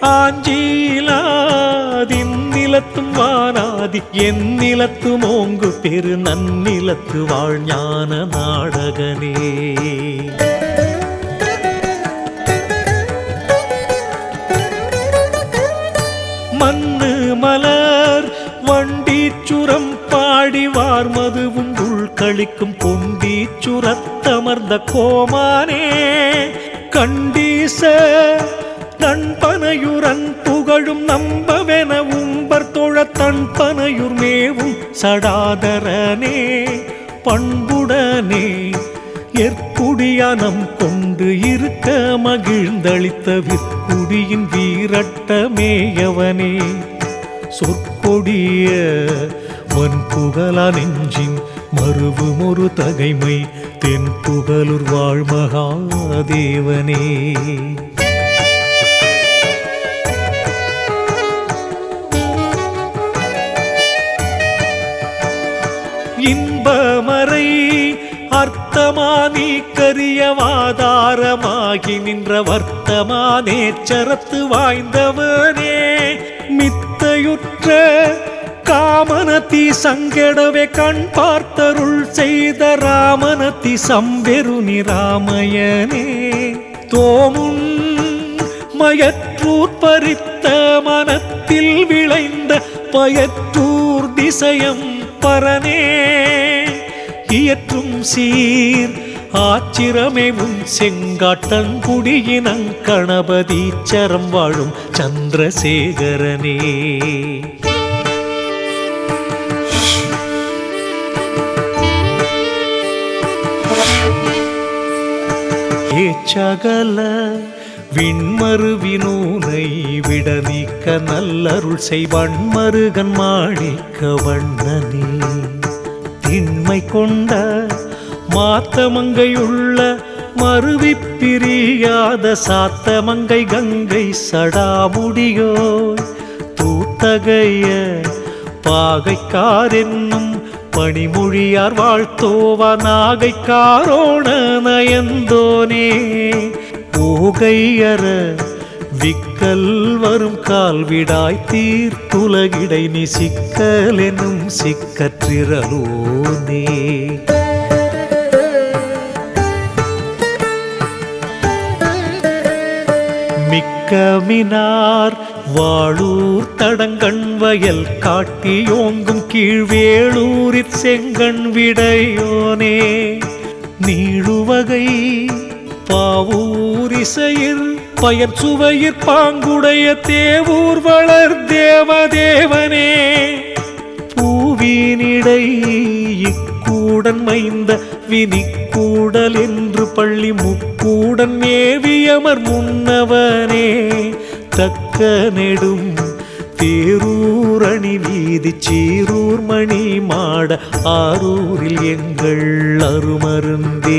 ஆஞ்சீலாதின் நிலத்தும் வானாதி என் நிலத்து மோங்கு பெரு நன்னிலத்து வாழ்ஞான நாடகனே மண்ணு மலர் வண்டீச்சுரம் பாடிவார் மதுவும் உள் கழிக்கும் பொண்டீச்சுரத்தமர்ந்த கோமானே கண்டீச நண்பனையுரன் புகழும் நம்பவென உம்பர் தொழ தன்பனையுர் மேவும் சடாதரனே பண்புடனே எற்குடியானம் கொண்டு இருக்க மகிழ்ந்தளித்த விற்குடியின் வீரட்டமேயவனே சொற்கொடிய வன் புகழா நெஞ்சின் மறுவும் ஒரு தகைமை தென் புகழூர் வாழ் மகாதேவனே இன்பமறை அர்த்தமானி கரியவாதாரமாகி நின்ற வர்த்தமானேச்சரத்து வாய்ந்தவனே மித்தையுற்ற காமனதி சங்கெடவே கண் பார்த்தருள் செய்த ராமனதி சம்பெருனி ராமயனே தோமுன் மயற்றூர் பறித்த மனத்தில் விளைந்த பயற்றூர் திசையம் பரனே இயற்றும் சீர் ஆச்சிரமேவும் செங்காட்டன் குடியினங் கணபதீச்சரம் வாழும் சந்திரசேகரனே ஏச்சகல விண்மருவினூனை விட நீக்க நல்லருள் செய்வன்மருகன் மாணிக்க வண்ணனே திண்மை கொண்ட மாத்தமங்கையுள்ள மருவி பிரியாத சாத்தமங்கை கங்கை சடாமுடியோய் தூத்தகைய பாகைக்கார் என்னும் பணிமொழியார் வாழ்த்தோவ நாகைக்காரோண நயந்தோனே ஓகையற விக்கல் வரும் கால்விடாய் தீர்த்துலகிடை நீ சிக்கல் எனும் சிக்கற்றிரலோனே மிக்கமினார் வாழூர் தடங்கண் வயல் காட்டியோங்கும் கீழ்வேளூரிற் செங்கண் விடையோனே நீழுவகை பாவூரிசையில் பயர் சுவையிற் பாங்குடைய தேவூர் வளர் தேவதேவனே பூவினிடை இக்கூடன் மைந்த வினிக்கூடல் என்று பள்ளி முக்கூடன் மேவியமர் முன்னவனே தக்க நெடும் தேரூரணி வீதி சீரூர் மணி மாட ஆரூரில் எங்கள் அருமருந்தே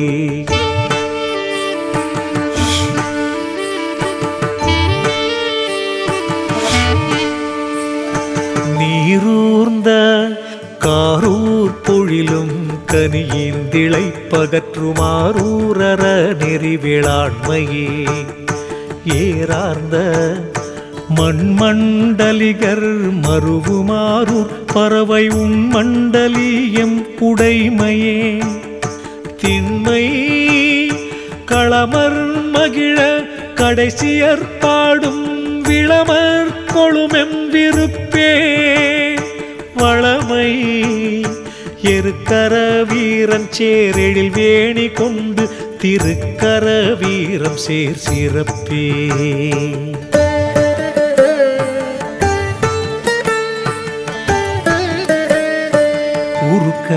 நீரூர்ந்த காரூர் பொழிலும் கனியேந்திளை பகற்றுமாரூரர நெறிவேளாண்மையே ஏறார்ந்த மண்மண்டலிகர் மருவுமாரூர் பறவை உன் மண்டலியம் உடைமையே திண்மை களமர் மகிழ கடைசியர் பாடும் விளமர் கொழுமெம்பிருப்பே வளமை எருக்கர வீரன் சேரெழில் வேணி கொண்டு திருக்கர வீரம் சேர் சிறப்பே உருக்க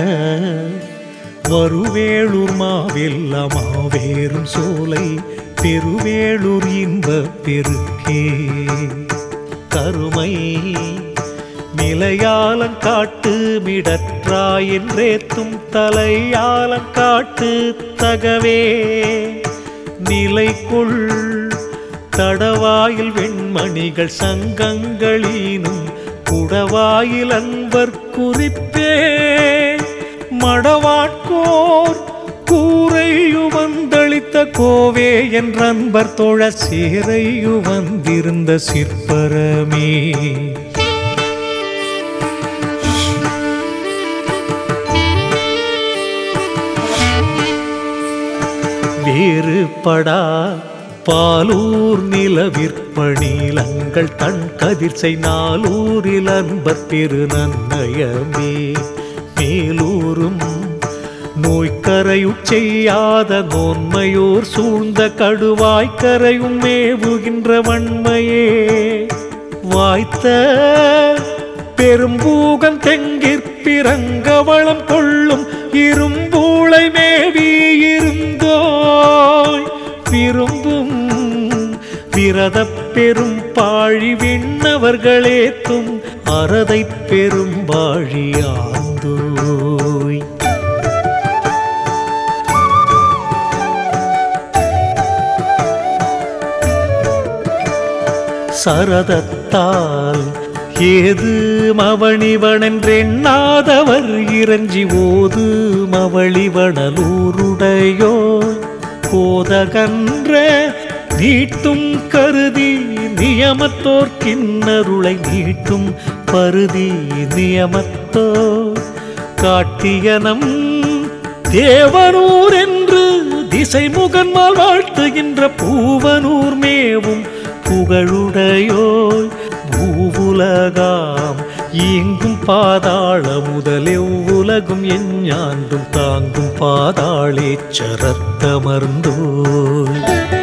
வருவேளூர் மாவெல்ல மாவேறும் சோலை பெருவேளூர் இன்ப பெருக்கே கருமை நிலையாலங்காட்டு மிடற்றாய் என்றேத்தும் தலையாலங்காட்டு தகவே நிலை கொள் தடவாயில் வெண்மணிகள் சங்கங்களினும் குடவாயில் அன்பர் குறிப்பே மடவாட்கோர் கூரையுமந்தளித்த வைத்த கோவே என்ற அன்பர் தோழ சேரையு வந்திருந்த சிற்பரமே வேறுபடா பாலூர் நிலவிற்பணிலங்கள் தன் கதிர்சை நாளூரில் அன்பர் பெரு நன்னயமே மேலூரும் நோய்க்கரையுச் செய்யாத நோன்மையோர் சூழ்ந்த கடுவாய்க்கரையும் மேவுகின்ற வன்மையே வாய்த்த பெரும்பூகம் தெங்கிற்பிறங்கவளம் கொள்ளும் இரும்பூளை மேவி இருந்தோய் விரும்பும் விரதப் பெரும் பாழி விண்ணவர்களேத்தும் அறதை பெரும் வாழியாந்தோய் சரதத்தால் ஏது மவணிவனென்றெண்ணாதவர் இறஞ்சி ஓது மவளிவனலூருடையோ கோதகன்ற நீட்டும் கருதி நியமத்தோர் கிண்ணருளை நீட்டும் பருதி நியமத்தோ காட்டியனம் தேவனூர் என்று திசை முகன்மால் வாழ்த்துகின்ற பூவனூர் மேவும் புகழுடையோய் பூவுலகாம் இங்கும் பாதாள முதலெவ்வுலகும் எஞ்ஞாண்டும் தாங்கும் பாதாளேச்சரத்தமர்ந்தோய்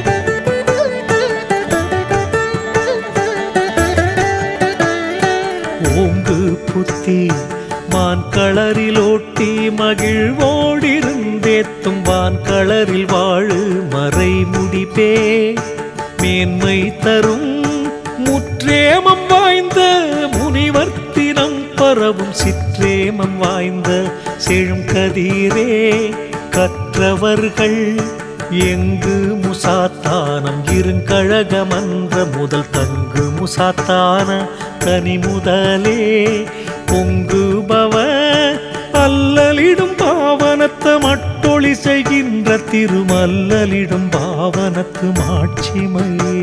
ஓங்கு புத்தி மான் களரிலோட்டி மகிழ்வோடிருந்தேத்தும் வான் களரில் வாழு மறைமுடிப்பே மேன்மை தரும் முற்றேமம் வாய்ந்த முனிவர்த்தினம் பரவும் சிற்றேமம் வாய்ந்த செழும் கதிரே கற்றவர்கள் எங்கு முசாத்தானம் இருங்கழகமன்ற முதல் தங்கு முசாத்தான தனி முதலே பொங்குபவ அல்லலிடும் பாவனத்த மட்டொளி செய்கின்ற திருமல்லலிடும் பாவனத்து மாட்சிமையே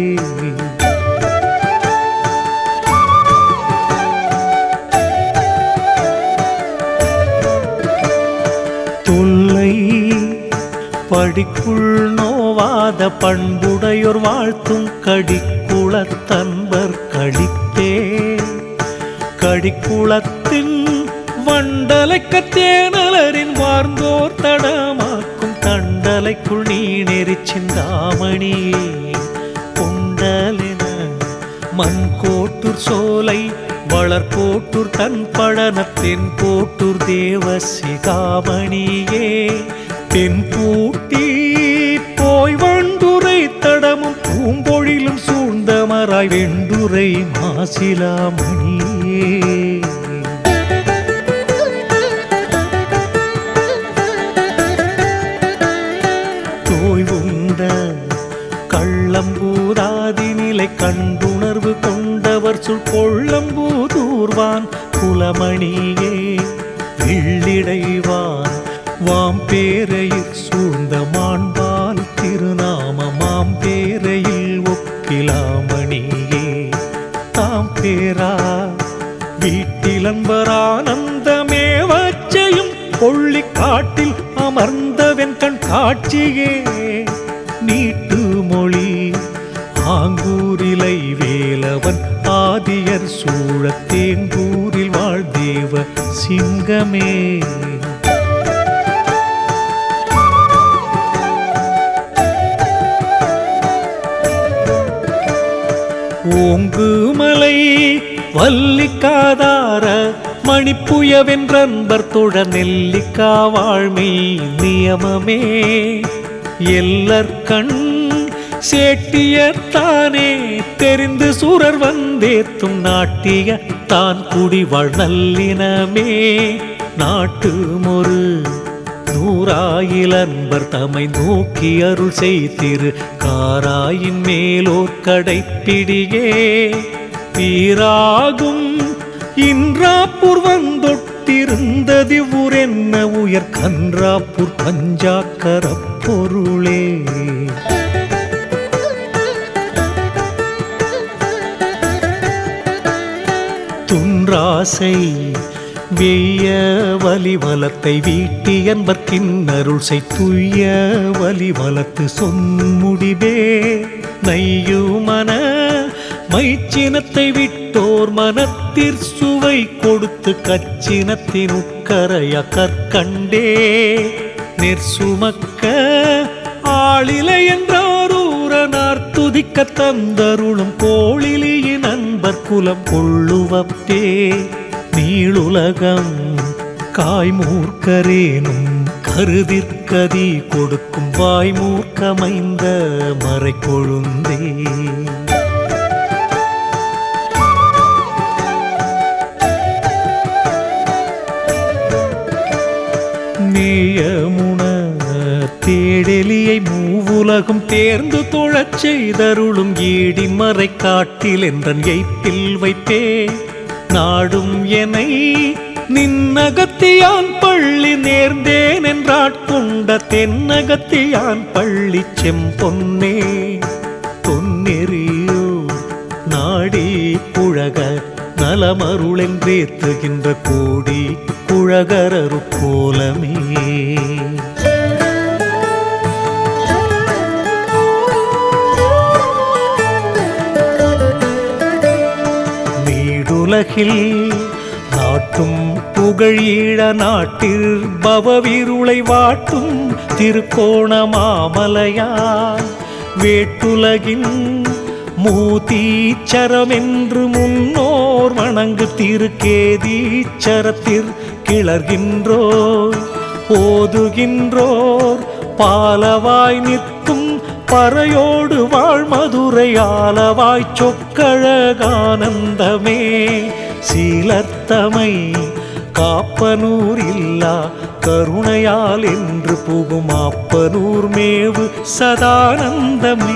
தொல்லை படிக்குள் நோவாத பண்புடையோர் வாழ்த்தும் கடிக்குளத்தன்பர் கடித்தே கடிக்குளத்தின் வண்டலைக்க தேனலரின் வார்ந்தோர் தடமாக்கும் தண்டலைக்குள் நீ நெறிச்சிந்தாமணியே கொண்டலின மண் கோட்டூர் சோலை வளர்கோட்டூர் தன் பழனத்தின் கோட்டூர் தேவ சிகாமணியே தென் பூட்டி போய் வண்டுரை தடமும் பூம்பொழிலும் சூழ்ந்தமராய் வெண்டுரை மாசிலாமணியே தோய்வுண்ட கள்ளம்பூதாதி நிலை கண்டுணர்வு கொண்டவர் சொல் கொள்ளம்பூதூர்வான் குலமணியே வெள்ளிடைவான் வாம் பேரையில் சூழ்ந்த மாண்பால் திருநாம மாம் பேரையில் ஒப்பிலாமணியே தாம் பேரா வீட்டிலன்பரானந்தமே வச்சையும் கொள்ளி காட்டில் அமர்ந்தவன் கண் காட்சியே நீட்டு மொழி ஆங்கூரிலை வேலவன் ஆதியர் சூழத் தேங்கூரில் வாழ்தேவ சிங்கமே ஓங்குமலை வல்லிக்காதார மணிப்புயவென்றன்பர் தொழ நெல்லிக்கா வாழ்மை நியமமே எல்லர் கண் சேட்டியத்தானே தெரிந்து சூரர் வந்தேத்தும் நாட்டிய தான் குடிவாழ் நல்லினமே நாட்டு மொரு நூறாயிலன்பர் தமை நோக்கி அருள் செய்திரு காராயின் மேலோர் கடைப்பிடியே பீராகும் இன்றாப்பூர் வந்தொட்டி இருந்தது ஊரென்ன உயர் கன்றாப்பூர் பஞ்சாக்கரப் பொருளே துன்றாசை வெய்ய வலிவலத்தை வீட்டி என்பர்க்கின் அருள் செய்துய்ய வலிவலத்து சொன்முடிவே நையுமன மைச்சினத்தை விட்டோர் மனத்திற் சுவை கொடுத்து கச்சினத்தின் உட்கரைய கற்கண்டே நெற்சுமக்க ஆளிலை என்றாரூரனார் துதிக்க தந்தருளும் கோளிலியின் அன்பர் குலம் கொள்ளுவப்பே நீளுலகம் காய்மூர்க்கரேனும் கருதிற்கதி கொடுக்கும் வாய்மூர்க்கமைந்த மறை கொழுந்தே நேயமுன தேடெலியை மூவுலகும் தேர்ந்து தொழச் செய்தருளும் ஈடி மறை காட்டில் என்றன் எய்ப்பில் வைப்பே நாடும் எனை நின்னகத்தியான் பள்ளி நேர்ந்தேன் என்றாட்கொண்ட தென்னகத்தியான் பள்ளி செம்பொன்னே தொன்னெறியோ நாடி புழக நலமருளென்றேத்துகின்ற கோடி குழகரரு கோலமே வீடுலகில் நாட்டும் புகழீழ நாட்டில் பவவிருளை வாட்டும் திருக்கோணமாமலையார் வேட்டுலகின் மூதீச்சரமென்று முன்னோர் வணங்கு திருக்கேதீச்சரத்திற் கிளர்கின்றோர் ஓதுகின்றோர் பாலவாய் நிற்கும் பறையோடு வாழ் மதுரை ஆலவாய் சொக்கழகானந்தமே சீலத்தமை காப்பனூர் இல்லா கருணையால் என்று புகும் ஆப்பனூர் மேவு சதானந்தமே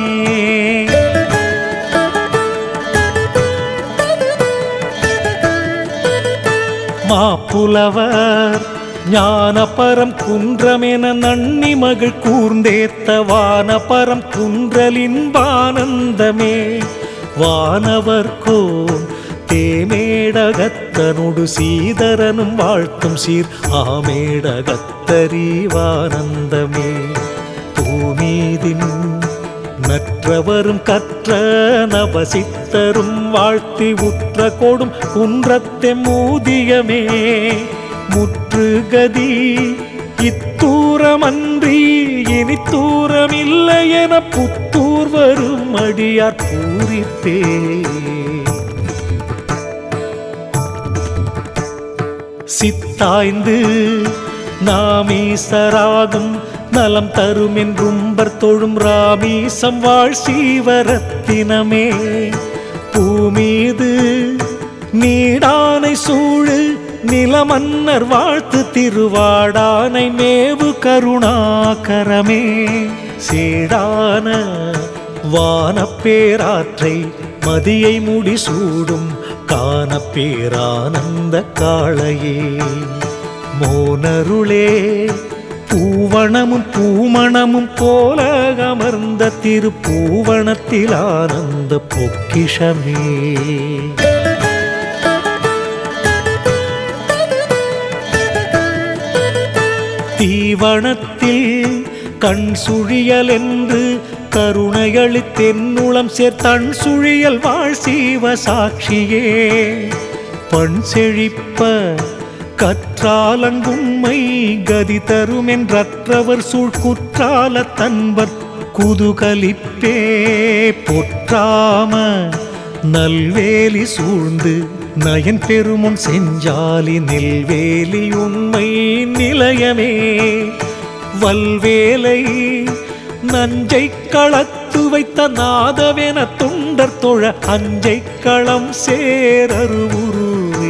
மாப்புலவர் ஞானபரம் குன்றமென நன்னி மகள் கூர்ந்தேத்த வானபரம் குன்றலின் வானந்தமே வானவர்கோ தேமேடகத்தனொடு சீதரனும் வாழ்த்தும் சீர் ஆமேடகத்தறிவானந்தமே பூமீதின் நற்றவரும் கற்ற நவசித்தரும் வாழ்த்தி உற்ற கொடும் குன்றத்தெம்மூதியமே முற்றுகதி இத்தூரமன்றி இனி தூரமில்லை என புத்தூர் வரும் அடியார் பூரிப்பே சித்தாய்ந்து நாமீசராகும் நலம் தரும் என்றும்பர் தொழும் ராமீசம் வாழ் சீவரத்தினமே பூமீது நீடானை சூழு நிலமன்னர் வாழ்த்து திருவாடானை மேவு கருணாகரமே சேடான வானப்பேராற்றை மதியை முடி-சூடும் காணப்பேரானந்த காளையே மோனருளே பூவனமும் பூமணமும் போல அமர்ந்த திருப்பூவனத்தில் ஆனந்த பொக்கிஷமே தீவனத்தில் கண் சுழியல் என்று கருணையளித்தென்னுளம் சேர்த்தன் சுழியல் வாழ் சீவ சாட்சியே பண் செழிப்ப கற்றாலங்கும்மை கதி தரும் என்றற்றவர் சூழ் குற்றால தன்பர் குதுகலிப்பே பொற்றாம நல்வேலி சூழ்ந்து நயன் பெருமுன் செஞ்சாலி நெல்வேலி உண்மை நிலையமே வல்வேலை நஞ்சை களத்து வைத்த நாதவென தொண்டர் தொழ அஞ்சை களம் சேரருவுருவே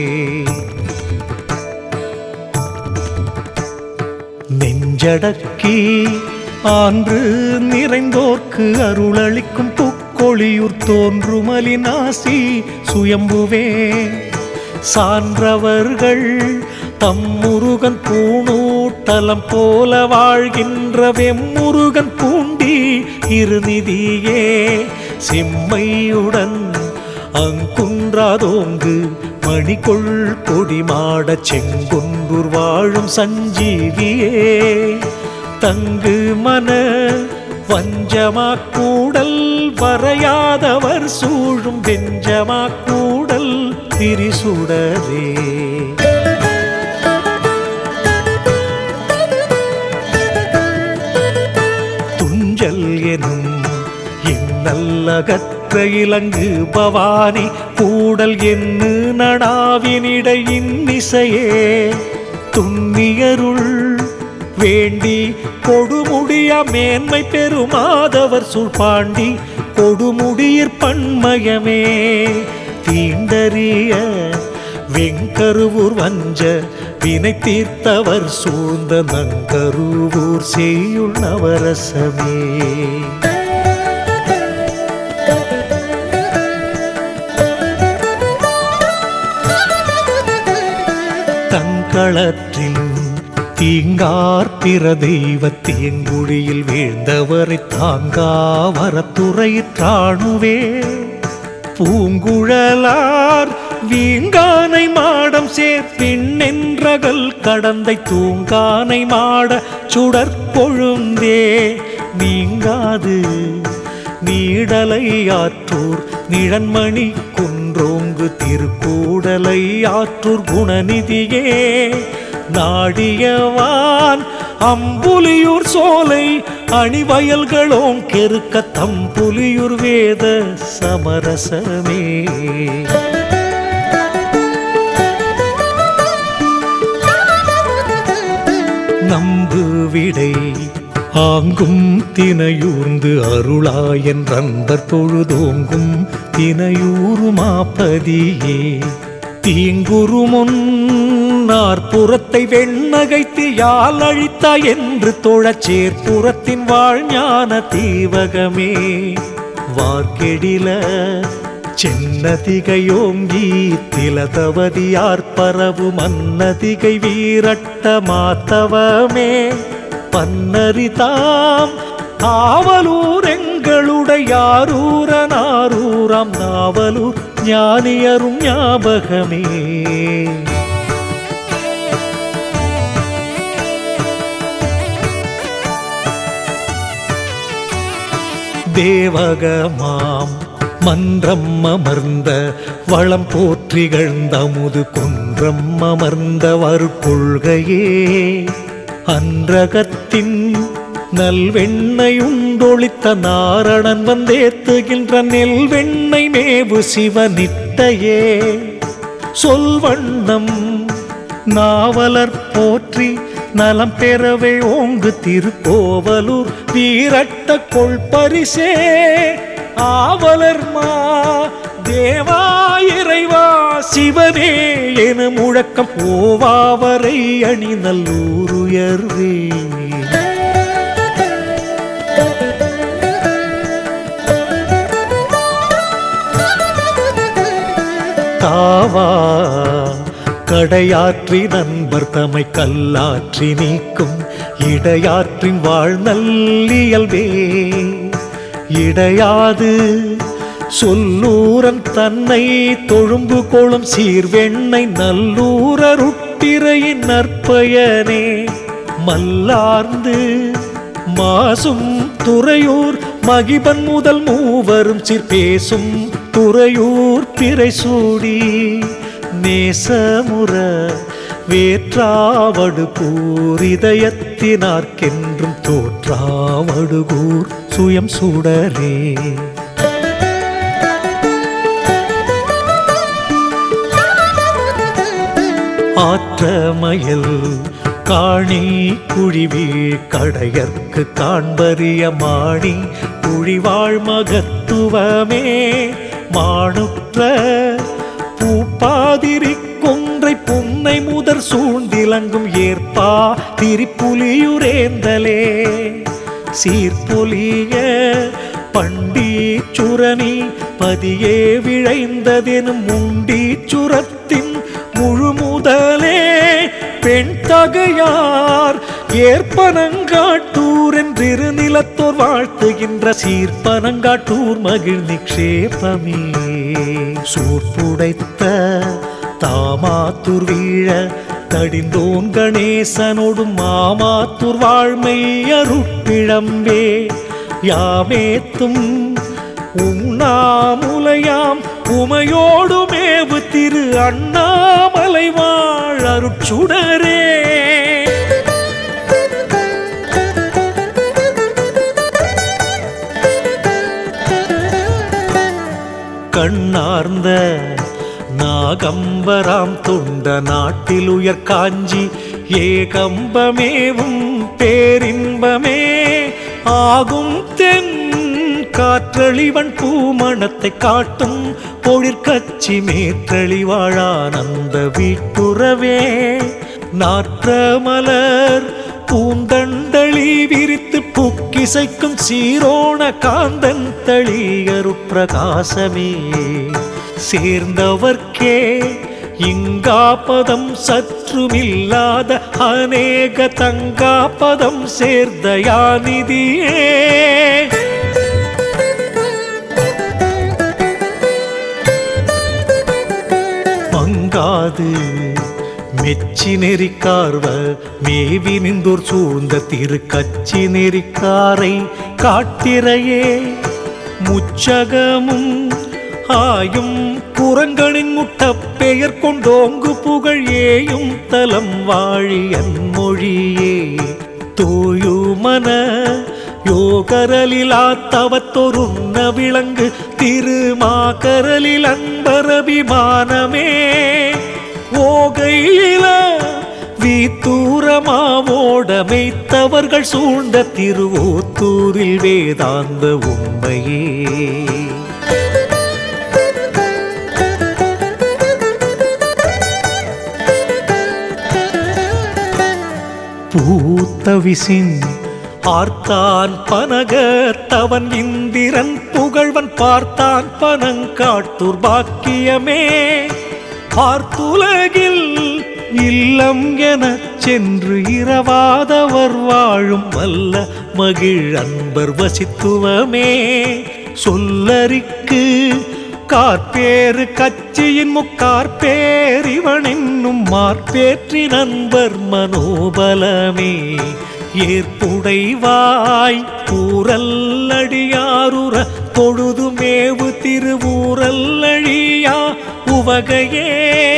நெஞ்சடக்கி ஆன்று நிறைந்தோர்க்கு அருளளிக்கும் புக்கொழியூர் தோன்றுமலி நாசி சுயம்புவே சான்றவர்கள் தம்முருகன் பூணூட்டலம் போல வாழ்கின்ற வெம்முருகன் பூண்டி இருநிதியே செம்மையுடன் அங்குன்றாதோங்கு மணிகொள் கொடிமாடச் செங்குன்றூர் வாழும் சஞ்சீவியே தங்கு மன வஞ்சமா கூடல் வரையாதவர் சூழும் வெஞ்சமா கூடல் திரிசுடரே துஞ்சல் எனும் இன்னல்லகற்ற இலங்கு பவானி கூடல் என்னு நடாவினிடை இன்னிசையே துன்னியருள் வேண்டி கொடுமுடிய மேன்மை பெருமாதவர் சூழ்பாண்டி கொடுமுடியிற் பன்மயமே தீண்டறிய வெங்கருவூர் வஞ்ச வினை தீர்த்தவர் சூழ்ந்த நங்கருவூர் செய்யுள் நவரசமே தங்களற்றில் தீங்கார் பிற தெய்வ தீங்குழியில் வீழ்ந்தவரை தாங்கா வரத்துறையிற்றாணுவே பூங்குழலார் வீங்கானை மாடம் சேர் பின்னென்றகல் கடந்தை தூங்கானை மாட சுடற்பொழுந்தே நீங்காது நீடலை ஆற்றூர் நிழன்மணி குன்றோங்கு திருக்கூடலை ஆற்றூர் குணநிதியே நாடியவான் அம்புலியூர் சோலை அணிவயல்களோம் கெருக்க தம்புலியூர் வேத சமரசமே நம்பு விடை ஆங்கும் தினையூர்ந்து அருளாயன் ரன்பர் தொழுதோங்கும் தினையூருமாப்பதியே தீங்குரு முன்னார்புறத்தை வெண்ணகைத்து யாழ் அழித்தா என்று தொழச் சேர்ப்புறத்தின் வாழ்ஞான தீவகமே வார்கெடில சென்னதிகையோங்கி திலதவதியார் பரவு மன்னதிகை வீரட்ட மாத்தவமே பன்னரிதாம் ஆவலூர் எங்களுடையாரூரனாரூராம் நாவலூர் ஞானியரும் ஞாபகமே தேவகமாம் மன்றம் அமர்ந்த வளம் போற்றிகழ்ந்தமுது குன்றம் அமர்ந்த வருக்கொள்கையே அன்றகத்தின் நல்வெண்ணையுண்டொழித்த நாரணன் வந்தேத்துகின்ற நெல்வெண்ணை மேவு சிவனிட்டையே சொல்வண்ணம் நாவலர் போற்றி நலம் பெறவே ஓங்கு திருக்கோவலூர் வீரட்ட கொள்பரிசே ஆவலர் மா தேவா இறைவா சிவனே என முழக்கம் போவாவரை அணி நல்லூருயர்வே தாவா கடையாற்றி நண்பர் தமை கல்லாற்றி நீக்கும் இடையாற்றின் வாழ்நல்லியல்வே இடையாது சொல்லூரன் தன்னை தொழும்பு கொளும் சீர்வெண்ணை நல்லூரருட்டிரையின் நற்பயனே மல்லார்ந்து மாசும் துறையூர் மகிபன் முதல் மூவரும் சிற்பேசும் துறையூர் பிறை சூடி நேசமுற வேற்றாவடு கூர் இதயத்தினார்க்கென்றும் தோற்றாவடுகூர் சுயம் சுடரே ஆற்றமயல் காணி குழிவி கடையர்க்கு காண்பறிய மாணி குழிவாழ் மகத்துவமே மாணுற்ற பூப்பாதிரி கொன்றை புன்னை முதற் சூழ்ந்திலங்கும் ஏற்பா திரிப்புலியுரேந்தலே சீர்பொலிய பண்டீச்சுரணி பதியே விழைந்ததெனும் முண்டீச்சுரத்தின் வெண்தகையார் ஏற்பனங்காட்டூர் என்றிரு நிலத்தோர் வாழ்த்துகின்ற சீர்பனங்காட்டூர் மகிழ் நிக்ஷேபமே சூர்ப்புடைத்த தாமாத்தூர் வீழ தடிந்தோன் கணேசனோடும் மாமாத்தூர் வாழ்மை அருட்பிழம்பே யாமேத்தும் உண்ணாமுலையாம் உமையோடு மேவு திரு அண்ணாமலை வாழ் அருட்சுடரே கண்ணார்ந்த நாகம்பராம் தொண்ட நாட்டில் உயர் காஞ்சி ஏகம்பமேவும் பேரின்பமே ஆகும் தென் காற்றளிவன் பூமணத்தை காட்டும் பொழிற்கச்சி மேற்றளி வாழானந்த வீட்டுறவே நாற்ற மலர் பூந்தண்டளி விரித்து புக்கிசைக்கும் சீரோண காந்தன் தளியரு பிரகாசமே சேர்ந்தவர்க்கே இங்காபதம் சற்றுமில்லாத அநேக தங்காபதம் சேர்ந்த யானிதியே மங்காது மெச்சி நெறிக்கார்வ மேவி நின்றோர் சூழ்ந்த திரு கச்சி நெறிக்காரை காட்டிரையே முச்சகமும் ஆயும் புறங்களின் முட்டப் பெயர் கொண்டோங்கு புகழ் ஏயும் தலம் வாழியன் மொழியே தூயுமன யோகரலிலா தவத்தொருண்ண விளங்கு திருமாகரலில் அன்பரபிமானமே ஓகையில வீத்தூரமாவோட மெய்த்தவர்கள் சூழ்ந்த திருவோத்தூரில் வேதாந்த உண்மையே பூத்த விசின் ஆர்த்தான் பனக தவன் இந்திரன் புகழ்வன் பார்த்தான் பனங்காட்டூர் பாக்கியமே பார்த்துலகில் இல்லம் எனச் சென்று இரவாதவர் வாழும் வல்ல மகிழ் அன்பர் வசித்துவமே சொல்லரிக்கு கார்பேறு கட்சியின் முக்கார்பேர் இவன் என்னும் மார்பேற்றி நண்பர் மனோபலமே ஏற்புடைவாய் கூறல்லடியாருற தொழுது மேவு திருவூரல்லழியா உவகையே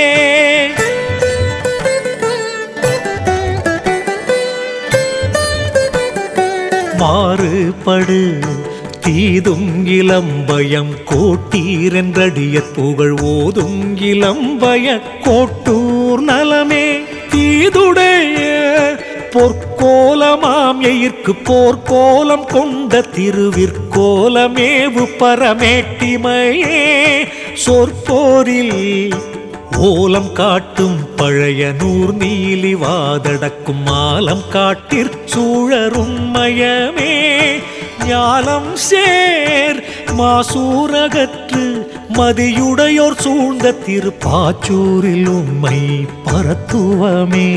மாறுபடு தீதும் இளம்பயம் கோட்டீரென்றடிய புகழ் ஓதும் இளம்பய கோட்டூர் நலமே தீதுடைய பொற்கோலமாம் எயிர்க்கு போர்க்கோலம் கொண்ட திருவிற்கோலமேவு பரமேட்டிமையே சொற்போரில் ஓலம் காட்டும் பழைய நூர் நீலி வாதடக்கும் மாலம் காட்டிற் சூழருண்மயமே ஞாலம் சேர் மாசூரகற்று மதியுடையோர் சூழ்ந்த திருப்பாச்சூரில் உண்மை பரத்துவமே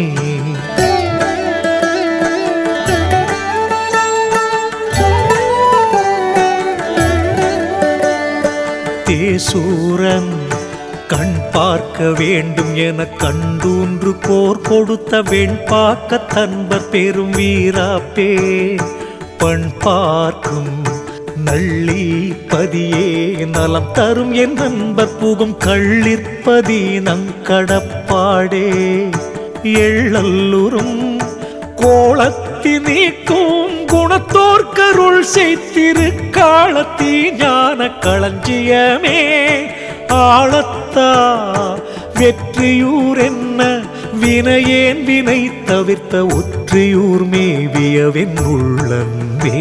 தேசூரன் கண் பார்க்க வேண்டும் என கண்டூன்று போர் கொடுத்த வெண்பாக்க தன்பர் பெரும் வீராப்பே பண் பார்க்கும் நள்ளி பதியே நலம் தரும் என் நண்பர் புகும் கள்ளிற்பதி நங்கடப்பாடே எள்ளல்லுறும் கோலத்தி நீக்கும் குணத்தோர்க்கருள் செய்திரு காலத்தி ஞான களஞ்சியமே ஆளத்தா வெற்றியூர் என்ன வினையேன் வினை தவிர்த்த ஒற்றியூர் மேவியவென் உள்ளன்பே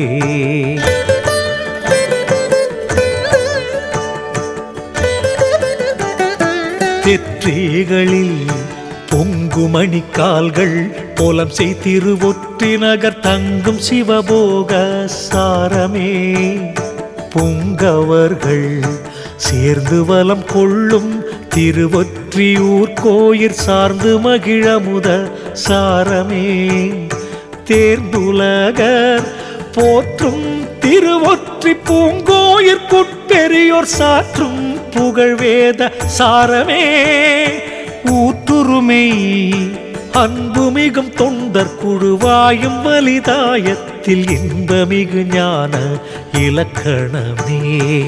தெற்றிகளில் பொங்குமணி கால்கள் போலம் செய்திருவொற்றி நகர் தங்கும் சிவபோக சாரமே பொங்கவர்கள் சேர்ந்து வலம் கொள்ளும் திருவொற்றியூர் கோயிற் சார்ந்து மகிழமுத சாரமே தேர்ந்துலகர் போற்றும் திருவொற்றி பூங்கோயிற்குட்பெரியோர் சாற்றும் புகழ்வேத சாரமே ஊற்றுருமை அன்புமிகும் தொண்டர் குழுவாயும் வலிதாயத்தில் இன்பமிகு ஞான இலக்கணமே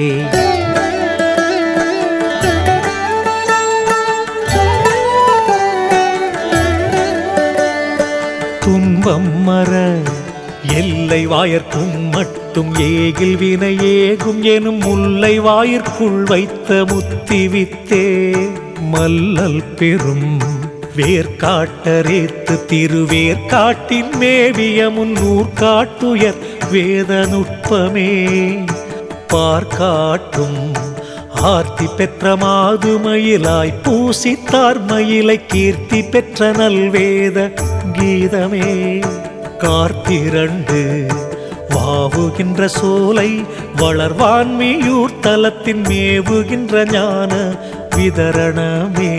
துன்பம் மற எல்லை வாயர்க்கும் மட்டும் ஏகில் வினை ஏகும் எனும் முல்லை வாயிற்குள் வைத்த முத்தி வித்தே மல்லல் பெரும் வேர்காட்டரேத்து திருவேற்காட்டின் மேவிய முன்னூர் காட்டுயர் வேத நுட்பமே பார்க்காட்டும் ஆர்த்தி பெற்ற மாதுமயிலாய் பூசித்தார் மயிலை கீர்த்தி பெற்ற நல்வேத கீதமே கார்த்திரண்டு வாவுகின்ற சோலை வளர்வான்மியூர் தலத்தின் மேவுகின்ற ஞான விதரணமே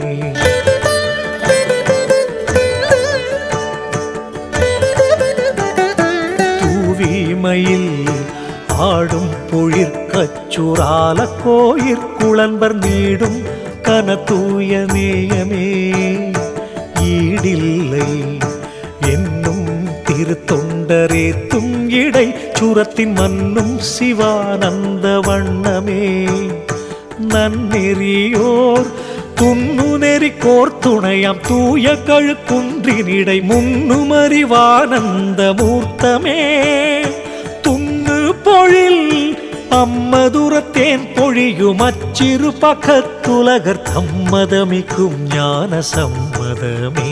தூவிமயில் ஆடும் பொழிற்கச்சுரால கோயிற்குளன்பர் நீடும் கன தூய நேயமே ஈடில்லை என்னும் திருத்தொண்டரேத்தும் இடை சுரத்தின் மன்னும் சிவானந்த வண்ணமே நன்னெறியோர் துண்ணு நெறி கோர்த்துணையாம் தூய கழுக்குன்றினிடை முன்னுமறிவானந்த மூர்த்தமே துண்ணு பொழில் அம்மதுரத்தேன் பொழியும் அச்சிறு பக்கத்துலகர் தம்மதமிக்கும் ஞான சம்மதமே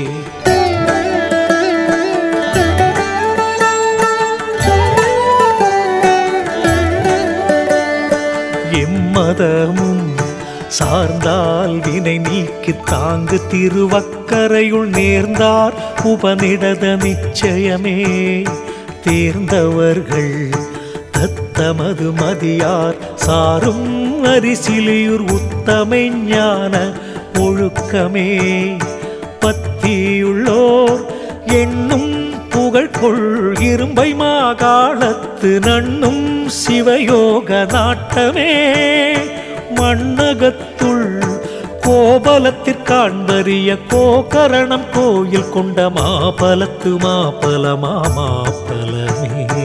எம்மதமும் சார்ந்தால் வினை நீக்கி தாங்கு திருவக்கரையுள் நேர்ந்தார் உபனிடத நிச்சயமே தேர்ந்தவர்கள் தத்தமது மதியார் சாரும் அரிசிலியூர் உத்தமை ஞான ஒழுக்கமே பத்தியுள்ளோர் எண்ணும் புகழ்கொள் இரும்பை மாகாளத்து நண்ணும் சிவயோக நாட்டமே மண்ணகத்துள் கோபலத்திற்காண்பரிய கோகரணம் கோயில் கொண்ட மாபலத்து மாபல மாமாபலமே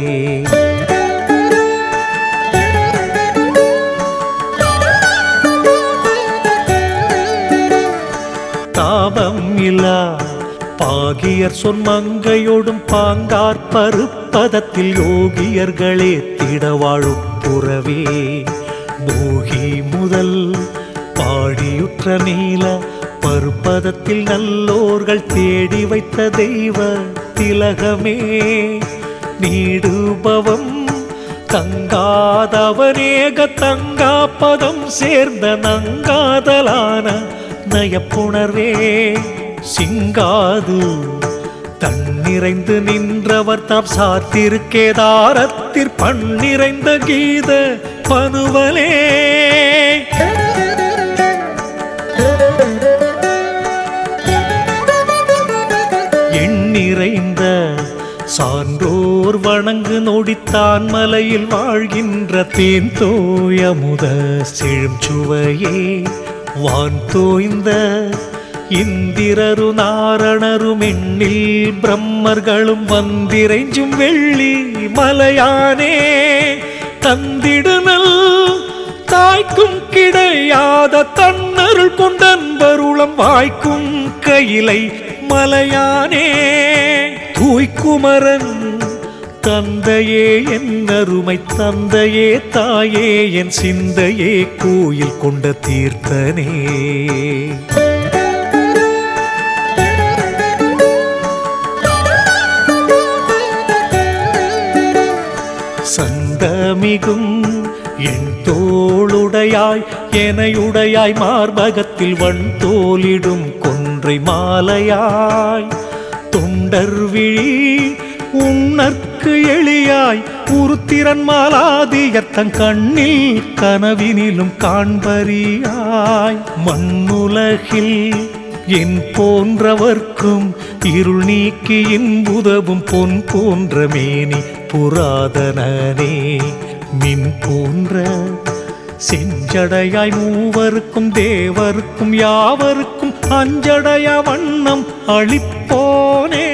தாபம் இல்லா பாகியர் சொன்மங்கையோடும் பாங்கார் பருப்பதத்தில் யோகியர்களே திடவாழும் புறவே போகி முதல் பாடியுற்ற நீல பருப்பதத்தில் நல்லோர்கள் தேடி வைத்த தெய்வ திலகமே நீடுபவம் தங்காதவனேக தங்காப்பதம் சேர்ந்த நங்காதலான நயப்புணர்வே சிங்காது தன்னிறைந்து நின்றவர் தாம் சாத்திருக்கேதாரத்திற் பண்ணிறைந்த கீத பனுவலே எண்ணிறைந்த சான்றோர் வணங்கு நொடித்தான் மலையில் வாழ்கின்ற தேன் தோயமுத செழும் சுவையே வான் தோய்ந்த இந்திரரு நாரணரும் எண்ணில் பிரம்மர்களும் வந்திரைஞ்சும் வெள்ளி மலையானே தந்திடுனல் தாய்க்கும் கிடையாத தன்னருள் கொண்டன்பருளம் வாய்க்கும் கையிலை மலையானே தூய்க்குமரன் தந்தையே என் அருமை தந்தையே தாயே என் சிந்தையே கோயில் கொண்ட தீர்த்தனே சந்தமிகும் என் தோளுடையாய் எனையுடையாய் மார்பகத்தில் வன் தோலிடும் கொன்றை மாலையாய் தொண்டர் விழி உன்னற்கு எளியாய் உருத்திரன் மாலாதியத்தன் கண்ணில் கனவினிலும் காண்பறியாய் மண்ணுலகில் என் போன்றவர்க்கும் இருள் நீக்கி இன்புதவும் பொன் போன்ற மேனி புராதனனே மின் போன்ற செஞ்சடையாய் மூவருக்கும் தேவருக்கும் யாவருக்கும் அஞ்சடைய வண்ணம் அளிப்போனே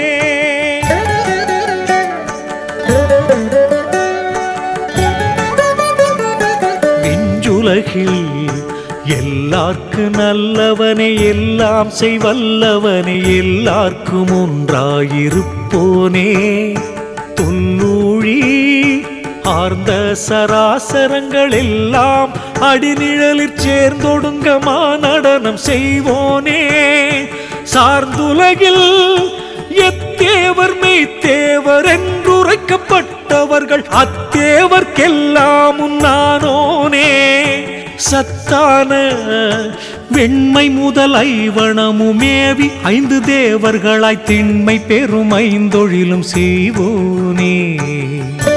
விஞ்சுலகில் எல்லார்க்கு நல்லவனே எல்லாம் செய்வல்லவனே எல்லார்க்கும் ஒன்றாயிருப்போனே தொன்னூழி ஆர்ந்த சராசரங்கள் எல்லாம் அடிநிழலிற் சேர்ந்தொடுங்க மாநடனம் செய்வோனே சார்ந்துலகில் எத்தேவர் மெய்த்தேவர் என்றுரைக்கப்பட்டவர்கள் அத்தேவர்க்கெல்லாம் உன்னானோனே சத்தான வெண்மை முதல் ஐவனமுமேவி ஐந்து தேவர்களாய் திண்மை பெரும் ஐந்தொழிலும் செய்வோனே